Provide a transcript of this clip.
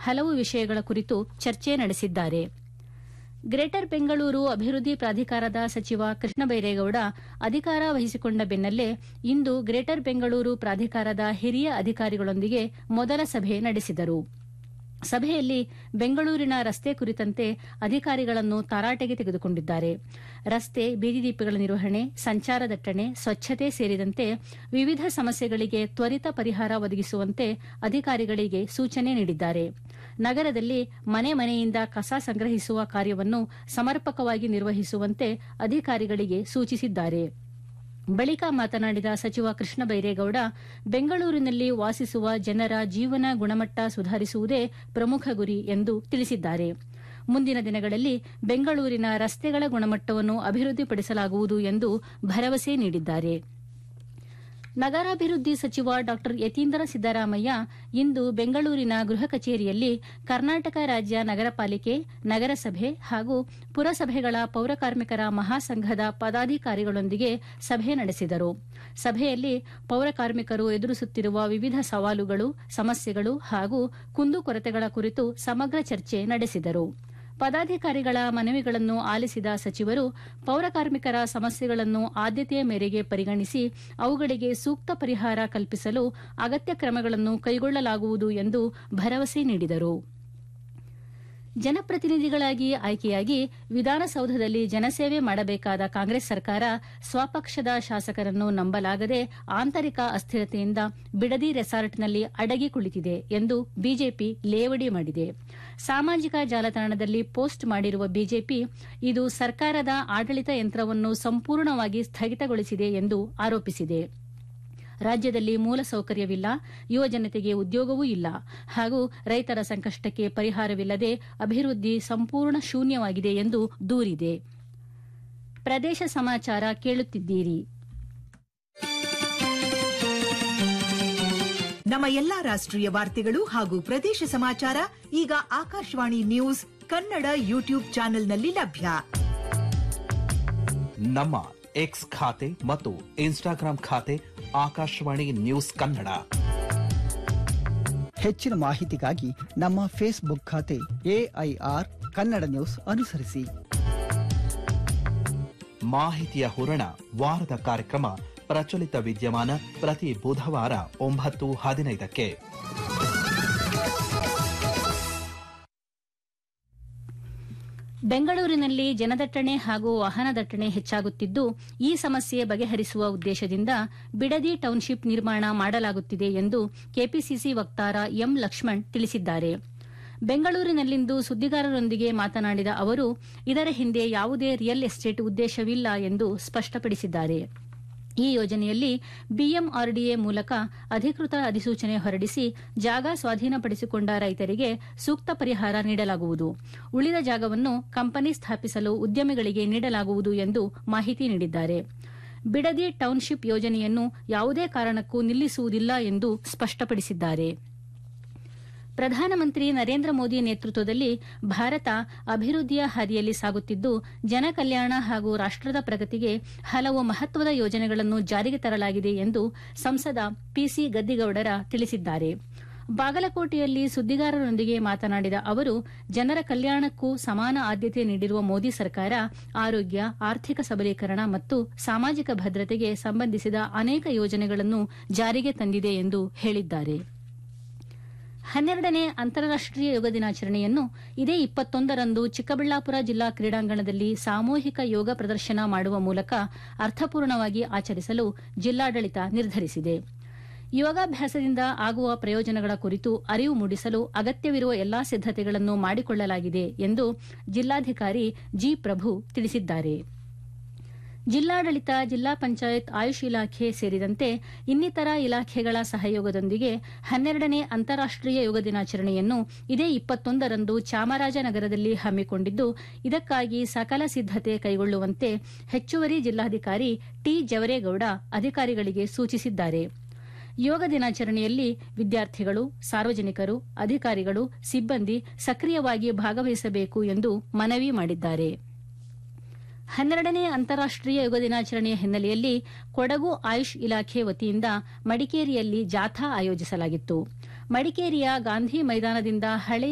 ಹಲವು ವಿಷಯಗಳ ಕುರಿತು ಚರ್ಚೆ ನಡೆಸಿದ್ದಾರೆ ಗ್ರೇಟರ್ ಬೆಂಗಳೂರು ಅಭಿವೃದ್ಧಿ ಪ್ರಾಧಿಕಾರದ ಸಚಿವ ಕೃಷ್ಣ ಬೈರೇಗೌಡ ಅಧಿಕಾರ ವಹಿಸಿಕೊಂಡ ಬೆನ್ನಲ್ಲೇ ಇಂದು ಗ್ರೇಟರ್ ಬೆಂಗಳೂರು ಪ್ರಾಧಿಕಾರದ ಹಿರಿಯ ಅಧಿಕಾರಿಗಳೊಂದಿಗೆ ಮೊದಲ ಸಭೆ ನಡೆಸಿದರು ಸಭೆಯಲ್ಲಿ ಬೆಂಗಳೂರಿನ ರಸ್ತೆ ಕುರಿತಂತೆ ಅಧಿಕಾರಿಗಳನ್ನು ತಾರಾಟೆಗೆ ತೆಗೆದುಕೊಂಡಿದ್ದಾರೆ ರಸ್ತೆ ಬೀದಿ ದೀಪಗಳ ನಿರ್ವಹಣೆ ಸಂಚಾರ ದಟ್ಟಣೆ ಸ್ವಚ್ಛತೆ ಸೇರಿದಂತೆ ವಿವಿಧ ಸಮಸ್ಯೆಗಳಿಗೆ ತ್ವರಿತ ಪರಿಹಾರ ಒದಗಿಸುವಂತೆ ಅಧಿಕಾರಿಗಳಿಗೆ ಸೂಚನೆ ನೀಡಿದ್ದಾರೆ ನಗರದಲ್ಲಿ ಮನೆ ಮನೆಯಿಂದ ಕಸ ಸಂಗ್ರಹಿಸುವ ಕಾರ್ಯವನ್ನು ಸಮರ್ಪಕವಾಗಿ ನಿರ್ವಹಿಸುವಂತೆ ಅಧಿಕಾರಿಗಳಿಗೆ ಸೂಚಿಸಿದ್ದಾರೆ ಬಳಿಕ ಮಾತನಾಡಿದ ಸಚಿವ ಕೃಷ್ಣ ಬೈರೇಗೌಡ ಬೆಂಗಳೂರಿನಲ್ಲಿ ವಾಸಿಸುವ ಜನರ ಜೀವನ ಗುಣಮಟ್ಟ ಸುಧಾರಿಸುವುದೇ ಪ್ರಮುಖ ಗುರಿ ಎಂದು ತಿಳಿಸಿದ್ದಾರೆ ಮುಂದಿನ ದಿನಗಳಲ್ಲಿ ಬೆಂಗಳೂರಿನ ರಸ್ತೆಗಳ ಗುಣಮಟ್ಟವನ್ನು ಅಭಿವೃದ್ಧಿಪಡಿಸಲಾಗುವುದು ಎಂದು ಭರವಸೆ ನೀಡಿದ್ದಾರೆ ನಗರಾಭಿವೃದ್ಧಿ ಸಚಿವ ಡಾ ಯತೀಂದ್ರ ಸಿದ್ದರಾಮಯ್ಯ ಇಂದು ಬೆಂಗಳೂರಿನ ಗೃಹ ಕಚೇರಿಯಲ್ಲಿ ಕರ್ನಾಟಕ ರಾಜ್ಯ ನಗರ ಪಾಲಿಕೆ ನಗರಸಭೆ ಹಾಗೂ ಪುರಸಭೆಗಳ ಪೌರಕಾರ್ಮಿಕರ ಮಹಾಸಂಘದ ಪದಾಧಿಕಾರಿಗಳೊಂದಿಗೆ ಸಭೆ ನಡೆಸಿದರು ಸಭೆಯಲ್ಲಿ ಪೌರಕಾರ್ಮಿಕರು ಎದುರಿಸುತ್ತಿರುವ ವಿವಿಧ ಸವಾಲುಗಳು ಸಮಸ್ಯೆಗಳು ಹಾಗೂ ಕುಂದುಕೊರತೆಗಳ ಕುರಿತು ಸಮಗ್ರ ಚರ್ಚೆ ನಡೆಸಿದರು ಪದಾಧಿಕಾರಿಗಳ ಮನವಿಗಳನ್ನು ಆಲಿಸಿದ ಸಚಿವರು ಪೌರಕಾರ್ಮಿಕರ ಸಮಸ್ಯೆಗಳನ್ನು ಆದ್ಯತೆಯ ಮೇರೆಗೆ ಪರಿಗಣಿಸಿ ಅವುಗಳಿಗೆ ಸೂಕ್ತ ಪರಿಹಾರ ಕಲ್ಪಿಸಲು ಅಗತ್ಯ ಕ್ರಮಗಳನ್ನು ಕೈಗೊಳ್ಳಲಾಗುವುದು ಎಂದು ಭರವಸೆ ನೀಡಿದರು ಜನಪ್ರತಿನಿಧಿಗಳಾಗಿ ಆಯ್ಕೆಯಾಗಿ ವಿಧಾನಸೌಧದಲ್ಲಿ ಜನಸೇವೆ ಮಾಡಬೇಕಾದ ಕಾಂಗ್ರೆಸ್ ಸರ್ಕಾರ ಸ್ವಪಕ್ಷದ ಶಾಸಕರನ್ನು ನಂಬಲಾಗದೆ ಆಂತರಿಕ ಅಸ್ಥಿರತೆಯಿಂದ ಬಿಡದಿ ರೆಸಾರ್ಟ್ನಲ್ಲಿ ಅಡಗಿ ಕುಳಿತಿದೆ ಎಂದು ಬಿಜೆಪಿ ಲೇವಡಿ ಮಾಡಿದೆ ಸಾಮಾಜಿಕ ಜಾಲತಾಣದಲ್ಲಿ ಪೋಸ್ಟ್ ಮಾಡಿರುವ ಬಿಜೆಪಿ ಇದು ಸರ್ಕಾರದ ಆಡಳಿತ ಯಂತ್ರವನ್ನು ಸಂಪೂರ್ಣವಾಗಿ ಸ್ಥಗಿತಗೊಳಿಸಿದೆ ಎಂದು ಆರೋಪಿಸಿದೆ ರಾಜ್ಯದಲ್ಲಿ ಮೂಲಸೌಕರ್ಯವಿಲ್ಲ ಯುವಜನತೆಗೆ ಉದ್ಯೋಗವೂ ಇಲ್ಲ ಹಾಗೂ ರೈತರ ಸಂಕಷ್ಟಕ್ಕೆ ಪರಿಹಾರವಿಲ್ಲದೆ ಅಭಿವೃದ್ಧಿ ಸಂಪೂರ್ಣ ಶೂನ್ಯವಾಗಿದೆ ಎಂದು ದೂರಿದೆ ಪ್ರದೇಶ ಸಮಾಚಾರ ಕೇಳುತ್ತಿದ್ದೀರಿ ನಮ್ಮ ಎಲ್ಲಾ ರಾಷ್ಟ್ರೀಯ ವಾರ್ತೆಗಳು ಹಾಗೂ ಪ್ರದೇಶ ಸಮಾಚಾರ ಈಗ ಆಕಾಶವಾಣಿ ನ್ಯೂಸ್ ಕನ್ನಡ ಯೂಟ್ಯೂಬ್ ಚಾನೆಲ್ನಲ್ಲಿ ಲಭ್ಯ ನಮ್ಮ ಎಕ್ಸ್ ಖಾತೆ ಮತ್ತು ಇನ್ಸ್ಟಾಗ್ರಾಂ ಖಾತೆ ಆಕಾಶವಾಣಿ ನ್ಯೂಸ್ ಕನ್ನಡ ಹೆಚ್ಚಿನ ಮಾಹಿತಿಗಾಗಿ ನಮ್ಮ ಫೇಸ್ಬುಕ್ ಖಾತೆ ಎಐಆರ್ ಕನ್ನಡ ನ್ಯೂಸ್ ಅನುಸರಿಸಿ ಮಾಹಿತಿಯ ಹೂರಣ ವಾರದ ಕಾರ್ಯಕ್ರಮ ಪ್ರಚಲಿತ ವಿದ್ಯಮಾನ ಪ್ರತಿ ಬುಧವಾರ ಒಂಬತ್ತು ಹದಿನೈದಕ್ಕೆ ಬೆಂಗಳೂರಿನಲ್ಲಿ ಜನದಟ್ಟಣೆ ಹಾಗೂ ವಾಹನ ದಟ್ಟಣೆ ಹೆಚ್ಚಾಗುತ್ತಿದ್ದು ಈ ಸಮಸ್ಯೆ ಬಗೆಹರಿಸುವ ಉದ್ದೇಶದಿಂದ ಬಿಡದಿ ಟೌನ್ಶಿಪ್ ನಿರ್ಮಾಣ ಮಾಡಲಾಗುತ್ತಿದೆ ಎಂದು ಕೆಪಿಸಿಸಿ ವಕ್ತಾರ ಎಂ ಲಕ್ಷ್ಮಣ್ ತಿಳಿಸಿದ್ದಾರೆ ಬೆಂಗಳೂರಿನಲ್ಲಿಂದು ಸುದ್ದಿಗಾರರೊಂದಿಗೆ ಮಾತನಾಡಿದ ಅವರು ಇದರ ಹಿಂದೆ ಯಾವುದೇ ರಿಯಲ್ ಎಸ್ಟೇಟ್ ಉದ್ದೇಶವಿಲ್ಲ ಎಂದು ಸ್ಪಷ್ಟಪಡಿಸಿದ್ದಾರೆ ಈ ಯೋಜನೆಯಲ್ಲಿ ಬಿಎಂಆರ್ಡಿಎ ಮೂಲಕ ಅಧಿಕೃತ ಅಧಿಸೂಚನೆ ಹೊರಡಿಸಿ ಜಾಗ ಸ್ವಾಧೀನಪಡಿಸಿಕೊಂಡ ರೈತರಿಗೆ ಸೂಕ್ತ ಪರಿಹಾರ ನೀಡಲಾಗುವುದು ಉಳಿದ ಜಾಗವನ್ನು ಕಂಪನಿ ಸ್ಥಾಪಿಸಲು ಉದ್ಯಮಿಗಳಿಗೆ ನೀಡಲಾಗುವುದು ಎಂದು ಮಾಹಿತಿ ನೀಡಿದ್ದಾರೆ ಬಿಡದಿ ಟೌನ್ಶಿಪ್ ಯೋಜನೆಯನ್ನು ಯಾವುದೇ ಕಾರಣಕ್ಕೂ ನಿಲ್ಲಿಸುವುದಿಲ್ಲ ಎಂದು ಸ್ಪಷ್ಟಪಡಿಸಿದ್ದಾರೆ ಪ್ರಧಾನಮಂತ್ರಿ ನರೇಂದ್ರ ಮೋದಿ ನೇತೃತ್ವದಲ್ಲಿ ಭಾರತ ಅಭಿವೃದ್ಧಿಯ ಹಾದಿಯಲ್ಲಿ ಸಾಗುತ್ತಿದ್ದು ಜನಕಲ್ಯಾಣ ಹಾಗೂ ರಾಷ್ಟದ ಪ್ರಗತಿಗೆ ಹಲವು ಮಹತ್ವದ ಯೋಜನೆಗಳನ್ನು ಜಾರಿಗೆ ತರಲಾಗಿದೆ ಎಂದು ಸಂಸದ ಪಿಸಿ ಗದ್ದಿಗೌಡರ ತಿಳಿಸಿದ್ದಾರೆ ಬಾಗಲಕೋಟೆಯಲ್ಲಿ ಸುದ್ದಿಗಾರರೊಂದಿಗೆ ಮಾತನಾಡಿದ ಅವರು ಜನರ ಕಲ್ಯಾಣಕ್ಕೂ ಸಮಾನ ಆದ್ಯತೆ ನೀಡಿರುವ ಮೋದಿ ಸರ್ಕಾರ ಆರೋಗ್ಯ ಆರ್ಥಿಕ ಸಬಲೀಕರಣ ಮತ್ತು ಸಾಮಾಜಿಕ ಭದ್ರತೆಗೆ ಸಂಬಂಧಿಸಿದ ಅನೇಕ ಯೋಜನೆಗಳನ್ನು ಜಾರಿಗೆ ತಂದಿದೆ ಎಂದು ಹೇಳಿದ್ದಾರೆ ಹನ್ನೆರಡನೇ ಅಂತಾರಾಷ್ಟೀಯ ಯೋಗ ದಿನಾಚರಣೆಯನ್ನು ಇದೇ ಇಪ್ಪತ್ತೊಂದರಂದು ಚಿಕ್ಕಬಳ್ಳಾಪುರ ಜಿಲ್ಲಾ ಕ್ರೀಡಾಂಗಣದಲ್ಲಿ ಸಾಮೂಹಿಕ ಯೋಗ ಪ್ರದರ್ಶನ ಮಾಡುವ ಮೂಲಕ ಅರ್ಥಪೂರ್ಣವಾಗಿ ಆಚರಿಸಲು ಜಿಲ್ಲಾಡಳಿತ ನಿರ್ಧರಿಸಿದೆ ಯೋಗಾಭ್ಯಾಸದಿಂದ ಆಗುವ ಪ್ರಯೋಜನಗಳ ಕುರಿತು ಅರಿವು ಮೂಡಿಸಲು ಅಗತ್ಯವಿರುವ ಎಲ್ಲಾ ಸಿದ್ದತೆಗಳನ್ನು ಮಾಡಿಕೊಳ್ಳಲಾಗಿದೆ ಎಂದು ಜಿಲ್ಲಾಧಿಕಾರಿ ಜಿ ಪ್ರಭು ತಿಳಿಸಿದ್ದಾರೆ ಜಿಲ್ಲಾಡಳಿತ ಜಿಲ್ಲಾ ಪಂಚಾಯತ್ ಆಯುಷ್ ಇಲಾಖೆ ಸೇರಿದಂತೆ ಇನ್ನಿತರ ಇಲಾಖೆಗಳ ಸಹಯೋಗದೊಂದಿಗೆ ಹನ್ನೆರಡನೇ ಅಂತಾರಾಷ್ಟೀಯ ಯೋಗ ದಿನಾಚರಣೆಯನ್ನು ಇದೇ ಇಪ್ಪತ್ತೊಂದರಂದು ಚಾಮರಾಜನಗರದಲ್ಲಿ ಹಮ್ಮಿಕೊಂಡಿದ್ದು ಇದಕ್ಕಾಗಿ ಸಕಲ ಸಿದ್ದತೆ ಕೈಗೊಳ್ಳುವಂತೆ ಹೆಚ್ಚುವರಿ ಜಿಲ್ಲಾಧಿಕಾರಿ ಟಿ ಜವರೇಗೌಡ ಅಧಿಕಾರಿಗಳಿಗೆ ಸೂಚಿಸಿದ್ದಾರೆ ಯೋಗ ದಿನಾಚರಣೆಯಲ್ಲಿ ವಿದ್ಯಾರ್ಥಿಗಳು ಸಾರ್ವಜನಿಕರು ಅಧಿಕಾರಿಗಳು ಸಿಬ್ಬಂದಿ ಸಕ್ರಿಯವಾಗಿ ಭಾಗವಹಿಸಬೇಕು ಎಂದು ಮನವಿ ಮಾಡಿದ್ದಾರೆ ಹನ್ನೆರಡನೇ ಅಂತಾರಾಷ್ಟೀಯ ಯೋಗ ದಿನಾಚರಣೆಯ ಹಿನ್ನೆಲೆಯಲ್ಲಿ ಕೊಡಗು ಆಯುಷ್ ಇಲಾಖೆ ವತಿಯಿಂದ ಮಡಿಕೇರಿಯಲ್ಲಿ ಜಾಥಾ ಆಯೋಜಿಸಲಾಗಿತ್ತು ಮಡಿಕೇರಿಯ ಗಾಂಧಿ ಮೈದಾನದಿಂದ ಹಳೆ